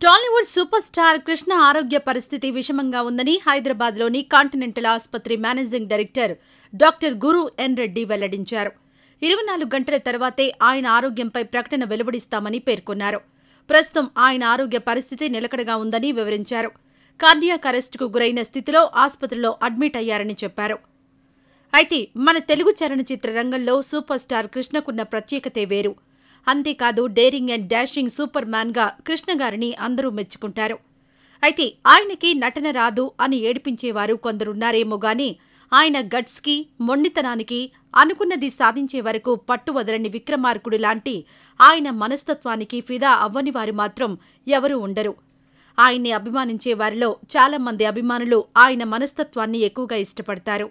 Tollywood super star Krishna ఆరోగ్య పరిస్థితి విషమంగా ఉందని హైదరాబాద్లోని కాంటినెంటల్ ఆసుపత్రి managing director doctor Guru N Reddy వెల్లడించారు ఇరవై నాలుగు గంటల తర్వాతే ఆయన ఆరోగ్యంపై ప్రకటన వెలువడిస్తామని పేర్కొన్నారు ప్రస్తుతం ఆయన ఆరోగ్య పరిస్థితి నిలకడగా ఉందని వివరించారు కార్డియాక్ అరెస్టుకు గురైన స్థితిలో ఆసుపత్రిలో అడ్మిట్ అయ్యారని చెప్పారు అయితే మన తెలుగు చలనచిత్ర రంగంలో సూపర్ స్టార్ కృష్ణకున్న ప్రత్యేకతే వేరు అంతేకాదు డేరింగ్ అండ్ డాషింగ్ సూపర్ మ్యాన్గా కృష్ణ గారిని అందరూ మెచ్చుకుంటారు అయితే ఆయనకి నటన రాదు అని ఏడిపించేవారు కొందరున్నారేమో గాని ఆయన గట్స్కి మొండితనానికి అనుకున్నది సాధించే వరకు పట్టు వదలని విక్రమార్కుడు లాంటి ఆయన మనస్తత్వానికి ఫిదా అవ్వని వారు మాత్రం ఎవరూ ఉండరు ఆయన్ని అభిమానించే వారిలో చాలా మంది అభిమానులు ఆయన మనస్తత్వాన్ని ఎక్కువగా ఇష్టపడతారు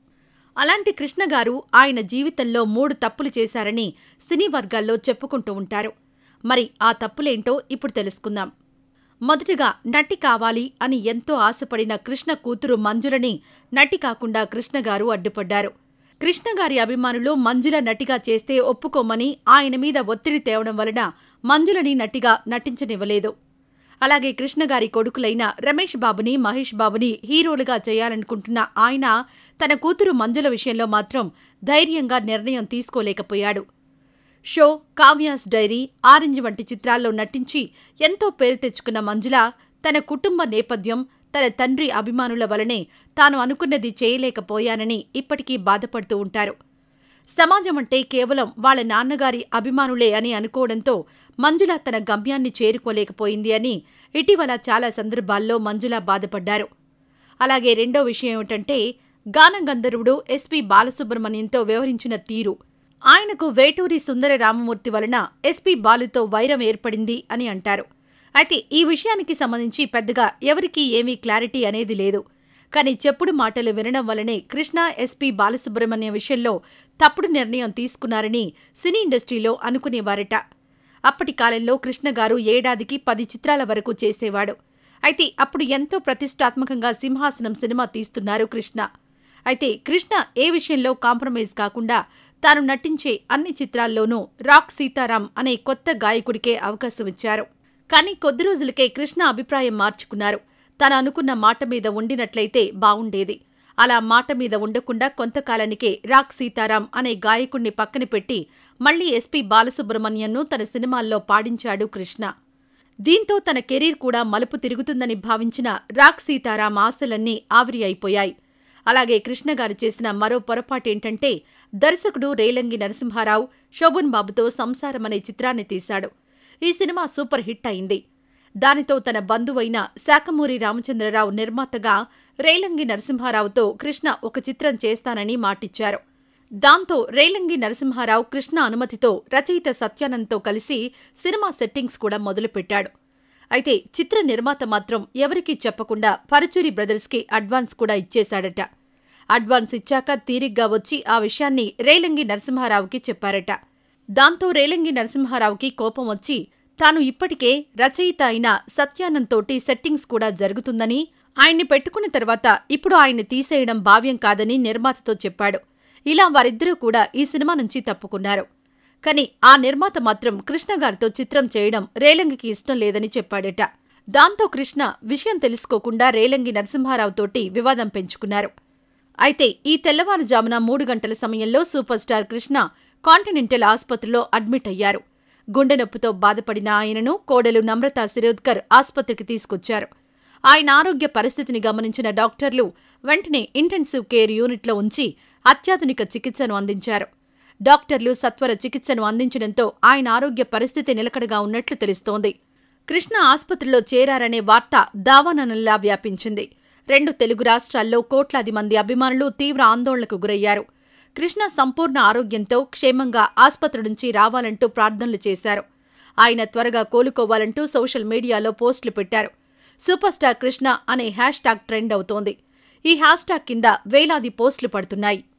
అలాంటి కృష్ణ గారు ఆయన జీవితంలో మూడు తప్పులు చేశారని సినీ వర్గాల్లో చెప్పుకుంటూ ఉంటారు మరి ఆ తప్పులేంటో ఇప్పుడు తెలుసుకుందాం మొదటగా నటి కావాలి అని ఎంతో ఆశపడిన కృష్ణ కూతురు మంజులని నటి కాకుండా కృష్ణ గారు అడ్డుపడ్డారు కృష్ణ గారి అభిమానులు మంజుల నటిగా చేస్తే ఒప్పుకోమని ఆయన మీద ఒత్తిడి తేవడం వలన మంజులని నటిగా నటించనివ్వలేదు అలాగే కృష్ణగారి కొడుకులైన రమేష్ బాబుని మహేష్ బాబుని హీరోలుగా చేయాలనుకుంటున్న ఆయన తన కూతురు మంజుల విషయంలో మాత్రం ధైర్యంగా నిర్ణయం తీసుకోలేకపోయాడు షో కావ్యాస్ డైరీ ఆరెంజ్ వంటి చిత్రాల్లో నటించి ఎంతో పేరు తెచ్చుకున్న మంజుల తన కుటుంబ నేపథ్యం తన తండ్రి అభిమానుల వలనే తాను అనుకున్నది చేయలేకపోయానని ఇప్పటికీ బాధపడుతూ ఉంటారు సమాజం అంటే కేవలం వాళ్ళ నాన్నగారి అభిమానులే అని అనుకోవడంతో మంజుల తన గమ్యాన్ని చేరుకోలేకపోయింది అని ఇటీవల చాలా సందర్భాల్లో మంజుల బాధపడ్డారు అలాగే రెండో విషయం ఏమిటంటే గాన గంధర్వుడు ఎస్పి బాలసుబ్రహ్మణ్యంతో వ్యవహరించిన తీరు ఆయనకు వేటూరి సుందర రామమూర్తి వలన ఎస్పి బాలుతో వైరం ఏర్పడింది అని అంటారు అయితే ఈ విషయానికి సంబంధించి పెద్దగా ఎవరికీ ఏమీ క్లారిటీ అనేది లేదు కానీ చెప్పుడు మాటలు వినడం వల్లనే కృష్ణ ఎస్పీ బాలసుబ్రహ్మణ్యం విషయంలో తప్పుడు నిర్ణయం తీసుకున్నారని సినీ ఇండస్ట్రీలో అనుకునేవారట అప్పటి కాలంలో కృష్ణ గారు ఏడాదికి పది చిత్రాల వరకు చేసేవాడు అయితే అప్పుడు ఎంతో ప్రతిష్టాత్మకంగా సింహాసనం సినిమా తీస్తున్నారు కృష్ణ అయితే కృష్ణ ఏ విషయంలో కాంప్రమైజ్ కాకుండా తాను నటించే అన్ని చిత్రాల్లోనూ రాక్ సీతారాం అనే కొత్త గాయకుడికే అవకాశం ఇచ్చారు కానీ కొద్ది రోజులకే కృష్ణ అభిప్రాయం మార్చుకున్నారు తను అనుకున్న మాట మీద ఉండినట్లయితే బావుండేది అలా మాట మీద ఉండకుండా కొంతకాలానికే రాక్ సీతారాం అనే గాయకుణ్ణి పక్కన పెట్టి మళ్లీ ఎస్పీ బాలసుబ్రహ్మణ్యంను తన సినిమాల్లో పాడించాడు కృష్ణ దీంతో తన కెరీర్ కూడా మలుపు తిరుగుతుందని భావించిన రాక్ సీతారాం ఆశలన్నీ ఆవిరి అయిపోయాయి అలాగే కృష్ణ గారు చేసిన మరో పొరపాటేంటంటే దర్శకుడు రేలంగి నరసింహారావు శోభన్ బాబుతో సంసారం అనే చిత్రాన్ని తీశాడు ఈ సినిమా సూపర్ హిట్ అయింది దానితో తన బంధువైన శాఖమూరి రామచంద్రరావు నిర్మాతగా రేలంగి నరసింహారావుతో కృష్ణ ఒక చిత్రం చేస్తానని మాటిచ్చారు దాంతో రేలంగి నరసింహారావు కృష్ణ అనుమతితో రచయిత సత్యానంద్తో కలిసి సినిమా సెట్టింగ్స్ కూడా మొదలుపెట్టాడు అయితే చిత్ర నిర్మాత మాత్రం ఎవరికీ చెప్పకుండా పరచూరి బ్రదర్స్కి అడ్వాన్స్ కూడా ఇచ్చేశాడట అడ్వాన్స్ ఇచ్చాక తీరిగ్గా వచ్చి ఆ విషయాన్ని రేలంగి నరసింహారావుకి చెప్పారట దాంతో రేలంగి నరసింహారావుకి కోపం వచ్చి తాను ఇప్పటికే రచయిత అయిన సత్యానంద్ సెట్టింగ్స్ కూడా జరుగుతుందని ఆయన్ని పెట్టుకున్న తర్వాత ఇప్పుడు ఆయన్ని తీసేయడం భావ్యం కాదని నిర్మాతతో చెప్పాడు ఇలా వారిద్దరూ కూడా ఈ సినిమా నుంచి తప్పుకున్నారు కాని ఆ నిర్మాత మాత్రం కృష్ణ గారితో చిత్రం చేయడం రేలంగికి ఇష్టం లేదని చెప్పాడట దాంతో కృష్ణ విషయం తెలుసుకోకుండా రేలంగి నరసింహారావుతోటి వివాదం పెంచుకున్నారు అయితే ఈ తెల్లవారుజామున మూడు గంటల సమయంలో సూపర్ స్టార్ కృష్ణ కాంటినెంటల్ ఆసుపత్రిలో అడ్మిట్ అయ్యారు గుండె నొప్పితో బాధపడిన ఆయనను కోడలు నమ్రత శిరోద్కర్ ఆసుపత్రికి తీసుకొచ్చారు ఆయన ఆరోగ్య పరిస్థితిని గమనించిన డాక్టర్లు వెంటనే ఇంటెన్సివ్ కేర్ యూనిట్లో ఉంచి అత్యాధునిక చికిత్సను అందించారు డాక్టర్లు సత్వర చికిత్సను అందించడంతో ఆయన ఆరోగ్య పరిస్థితి నిలకడగా ఉన్నట్లు తెలుస్తోంది కృష్ణ ఆసుపత్రిలో చేరారనే వార్త దావాననల్లా వ్యాపించింది రెండు తెలుగు రాష్ట్రాల్లో కోట్లాది మంది అభిమానులు తీవ్ర ఆందోళనకు గురయ్యారు కృష్ణ సంపూర్ణ ఆరోగ్యంతో క్షేమంగా ఆసుపత్రి నుంచి రావాలంటూ ప్రార్థనలు చేశారు ఆయన త్వరగా కోలుకోవాలంటూ సోషల్ మీడియాలో పోస్టులు పెట్టారు సూపర్ స్టార్ కృష్ణ అనే హ్యాష్ ట్యాగ్ ట్రెండ్ అవుతోంది ఈ హ్యాష్ ట్యాగ్ కింద వేలాది పోస్టులు పడుతున్నాయి